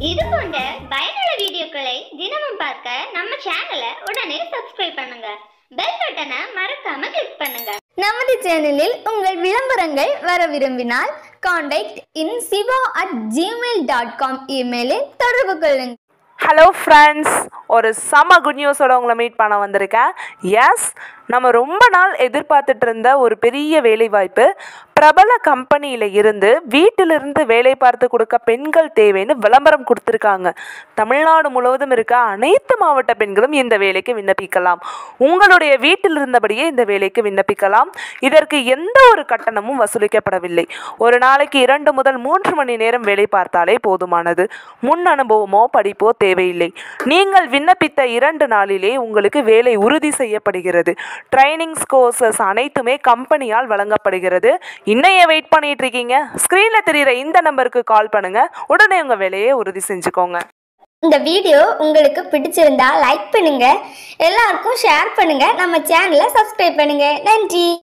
இது போன்ற பயனுள்ள வீடியோக்களை தினமும் பார்க்க நம்ம சேனலை உடனே சப்ஸ்கிரைப் பண்ணுங்க பெல் பட்டனை மறக்காம கிளிக் பண்ணுங்க நமது சேனலில் உங்கள் விளம்பரங்கள் வர விரும்பினால் contact in Siva at Gmail dot com இமெயிலில் தொடர்பு கொள்ளுங்கள் ஹலோ ஃப்ரெண்ட்ஸ் ஒரு செம குட் நியூஸோட உங்களை மீட் பண்ண வந்திருக்கேன் எஸ் நம்ம ரொம்ப நாள் எதிர்பார்த்துட்டு இருந்த ஒரு பெரிய வேலைவாய்ப்பு பிரபல கம்பெனியில் இருந்து வீட்டிலிருந்து வேலை பார்த்து கொடுக்க பெண்கள் தேவைன்னு விளம்பரம் கொடுத்துருக்காங்க தமிழ்நாடு முழுவதும் இருக்க அனைத்து மாவட்ட பெண்களும் இந்த வேலைக்கு விண்ணப்பிக்கலாம் உங்களுடைய வீட்டில் இருந்தபடியே இந்த வேலைக்கு விண்ணப்பிக்கலாம் இதற்கு எந்த ஒரு கட்டணமும் வசூலிக்கப்படவில்லை ஒரு நாளைக்கு இரண்டு முதல் மூன்று மணி நேரம் வேலை பார்த்தாலே போதுமானது முன் அனுபவமோ படிப்போ தேவையில்லை நீங்கள் விண்ணப்பித்த இரண்டு நாளிலே உங்களுக்கு வேலை உறுதி செய்யப்படுகிறது ட்ரைனிங்ஸ் கோர்சஸ் அனைத்துமே கம்பெனியால் வழங்கப்படுகிறது இன்னைய வெயிட் பண்ணிட்டு இருக்கீங்க ஸ்க்ரீனில் தெரிகிற இந்த நம்பருக்கு கால் பண்ணுங்க உடனே உங்கள் வேலையை உறுதி செஞ்சுக்கோங்க இந்த வீடியோ உங்களுக்கு பிடிச்சிருந்தா லைக் பண்ணுங்க எல்லாருக்கும் ஷேர் பண்ணுங்க நம்ம சேனலை சப்ஸ்கிரைப் பண்ணுங்க நன்றி